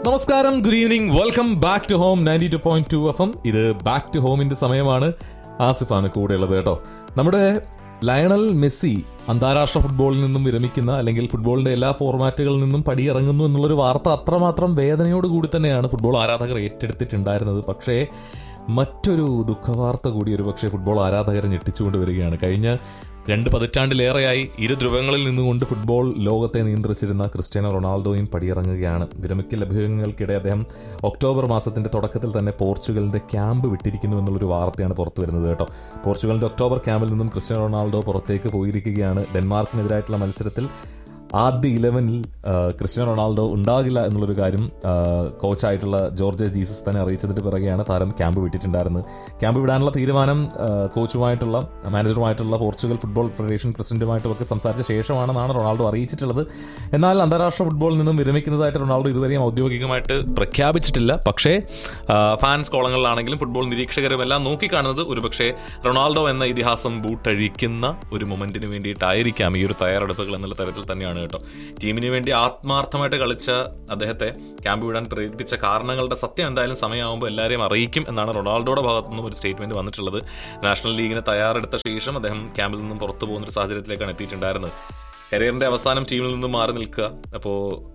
നമസ്കാരം good evening welcome back to home ninety two point two F M ഇത് back to ഹോമിന്റെ സമയമാണ് ആസിഫാണ് കൂടെയുള്ളത് കേട്ടോ നമ്മുടെ ലയണൽ മെസ്സി അന്താരാഷ്ട്ര ഫുട്ബോളിൽ നിന്നും വിരമിക്കുന്ന അല്ലെങ്കിൽ ഫുട്ബോളിന്റെ എല്ലാ ഫോർമാറ്റുകളിൽ നിന്നും പടിയിറങ്ങുന്നു എന്നുള്ളൊരു വാർത്ത അത്രമാത്രം വേദനയോട് കൂടി തന്നെയാണ് ഫുട്ബോൾ ആരാധകർ ഏറ്റെടുത്തിട്ടുണ്ടായിരുന്നത് പക്ഷേ മറ്റൊരു ദുഃഖവാർത്ത കൂടി ഒരു പക്ഷേ ഫുട്ബോൾ ആരാധകരെ ഞെട്ടിച്ചുകൊണ്ട് വരികയാണ് കഴിഞ്ഞ രണ്ട് പതിറ്റാണ്ടിലേറെയായി ഇരു ധ്രുവങ്ങളിൽ നിന്നുകൊണ്ട് ഫുട്ബോൾ ലോകത്തെ നിയന്ത്രിച്ചിരുന്ന ക്രിസ്ത്യാനോ റൊണാൾഡോയും പടിയിറങ്ങുകയാണ് വിരമിക്കൽ അഭിമുഖങ്ങൾക്കിടെ അദ്ദേഹം ഒക്ടോബർ മാസത്തിന്റെ തുടക്കത്തിൽ തന്നെ പോർച്ചുഗലിന്റെ ക്യാമ്പ് വിട്ടിരിക്കുന്നു എന്നുള്ളൊരു വാർത്തയാണ് പുറത്തു വരുന്നത് കേട്ടോ പോർച്ചുഗലിന്റെ ഒക്ടോബർ ക്യാമ്പിൽ നിന്നും ക്രിസ്ത്യാനോ റൊണാൾഡോ പുറത്തേക്ക് പോയിരിക്കുകയാണ് ഡെൻമാർക്കിനെതിരായിട്ടുള്ള മത്സരത്തിൽ ആദ്യ ഇലവനിൽ ക്രിസ്ത്യാനോ റൊണാൾഡോ ഉണ്ടാകില്ല എന്നുള്ളൊരു കാര്യം ആ, കോച്ചായിട്ടുള്ള ജോർജ് ജീസസ് തന്നെ അറിയിച്ചതിന് പിറകെയാണ് താരം ക്യാമ്പ് വിട്ടിട്ടുണ്ടായിരുന്നത് ക്യാമ്പ് വിടാനുള്ള തീരുമാനം ആ, കോച്ചുമായിട്ടുള്ള മാനേജറുമായിട്ടുള്ള പോർച്ചുഗൽ ഫുട്ബോൾ ഫെഡറേഷൻ പ്രസിഡന്റുമായിട്ടും ഒക്കെ സംസാരിച്ച ശേഷമാണെന്നാണ് റൊണാൾഡോ അറിയിച്ചിട്ടുള്ളത് എന്നാൽ അന്താരാഷ്ട്ര ഫുട്ബോളിൽ നിന്നും വിരമിക്കുന്നതായിട്ട് റൊണാൾഡോ ഇതുവരെയും ഔദ്യോഗികമായിട്ട് പ്രഖ്യാപിച്ചിട്ടില്ല പക്ഷേ ആ, ഫാൻസ് കോളങ്ങളിലാണെങ്കിലും ഫുട്ബോൾ നിരീക്ഷകരും എല്ലാം നോക്കിക്കാണുന്നത് ഒരുപക്ഷെ റൊണാൾഡോ എന്ന ഇതിഹാസം ബൂട്ടഴിക്കുന്ന ഒരു മൊമെന്റിന് വേണ്ടിയിട്ടായിരിക്കാം ഈ ഒരു തയ്യാറെടുപ്പുകൾ എന്നുള്ള തരത്തിൽ തന്നെയാണ് കേട്ടോ ടീമിന് വേണ്ടി ആത്മാർത്ഥമായിട്ട് കളിച്ച അദ്ദേഹത്തെ ക്യാമ്പ് വിടാൻ പ്രേരിപ്പിച്ച കാരണങ്ങളുടെ സത്യം എന്തായാലും സമയമാകുമ്പോൾ എല്ലാവരെയും അറിയിക്കും എന്നാണ് റൊണാൾഡോയുടെ ഭാഗത്തു നിന്നും ഒരു സ്റ്റേറ്റ്മെന്റ് വന്നിട്ടുള്ളത് നാഷണൽ ലീഗിന് തയ്യാറെടുത്ത ശേഷം അദ്ദേഹം ക്യാമ്പിൽ നിന്നും പുറത്തു പോകുന്ന ഒരു സാഹചര്യത്തിലേക്കാണ് എത്തിയിട്ടുണ്ടായിരുന്നത് കരിയറിന്റെ അവസാനം ടീമിൽ നിന്നും മാറി നിൽക്കുക അപ്പോൾ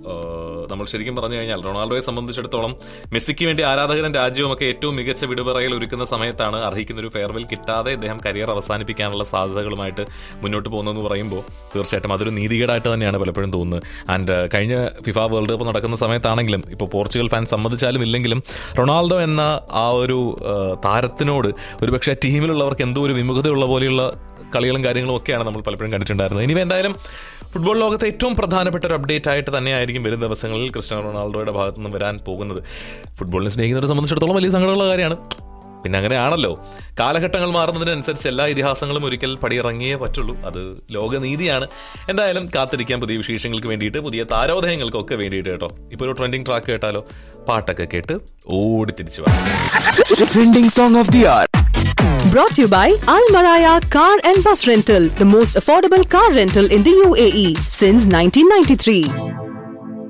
നമ്മൾ ശരിക്കും പറഞ്ഞു കഴിഞ്ഞാൽ റൊണാൾഡോയെ സംബന്ധിച്ചിടത്തോളം മെസ്സിക്ക് വേണ്ടി ആരാധകരും രാജ്യവും ഒക്കെ ഏറ്റവും മികച്ച വിടുപറയിൽ ഒരുക്കുന്ന സമയത്താണ് അർഹിക്കുന്ന ഒരു ഫെയർവെൽ കിട്ടാതെ ഇദ്ദേഹം കരിയർ അവസാനിപ്പിക്കാനുള്ള സാധ്യതകളുമായിട്ട് മുന്നോട്ട് പോകുന്നതെന്ന് പറയുമ്പോൾ തീർച്ചയായിട്ടും അതൊരു നീതികേടായിട്ട് തന്നെയാണ് പലപ്പോഴും തോന്നുന്നത് ആൻഡ് കഴിഞ്ഞ ഫിഫ വേൾഡ് കപ്പ് നടക്കുന്ന സമയത്താണെങ്കിലും ഇപ്പോൾ പോർച്ചുഗൽ ഫാൻ സമ്മതിച്ചാലും ഇല്ലെങ്കിലും റൊണാൾഡോ എന്ന ആ ഒരു ആ, താരത്തിനോട് ഒരുപക്ഷെ ടീമിലുള്ളവർക്ക് എന്തോ ഒരു വിമുഖതയുള്ള പോലെയുള്ള കളികളും കാര്യങ്ങളും ഒക്കെയാണ് നമ്മൾ പലപ്പോഴും കണ്ടിട്ടുണ്ടായിരുന്നത് ഇനി എന്തായാലും ഫുട്ബോൾ ലോകത്തെ ഏറ്റവും പ്രധാനപ്പെട്ട ഒരു അപ്ഡേറ്റ് ആയിട്ട് തന്നെയായിരിക്കും വരും ദിവസങ്ങളിൽ ക്രിസ്ത്യാനോ റൊണാൾഡോയുടെ ഭാഗത്തു നിന്ന് വരാൻ പോകുന്നത് ഫുട്ബോളിനെ സ്നേഹിക്കുന്നവരെ സംബന്ധിച്ചിടത്തോളം വലിയ സങ്കടമുള്ള കാര്യമാണ് പിന്നെ അങ്ങനെയാണല്ലോ കാലഘട്ടങ്ങൾ മാറുന്നതിനനുസരിച്ച് എല്ലാ ഇതിഹാസങ്ങളും ഒരിക്കൽ പടിയിറങ്ങിയേ പറ്റുള്ളൂ അത് ലോകനീതിയാണ് എന്തായാലും കാത്തിരിക്കാൻ പുതിയ വിശേഷങ്ങൾക്ക് വേണ്ടിയിട്ട് പുതിയ താരോദയങ്ങൾക്കൊക്കെ വേണ്ടിയിട്ട് കേട്ടോ ഇപ്പോൾ ഒരു ട്രെൻഡിങ് ട്രാക്ക് കേട്ടാലോ പാട്ടൊക്കെ കേട്ട് ഓടി തിരിച്ചു വരാം Trending song of the hour. Brought to you by Al Maraya Car and Bus Rental, the most affordable car rental in the UAE since 1993.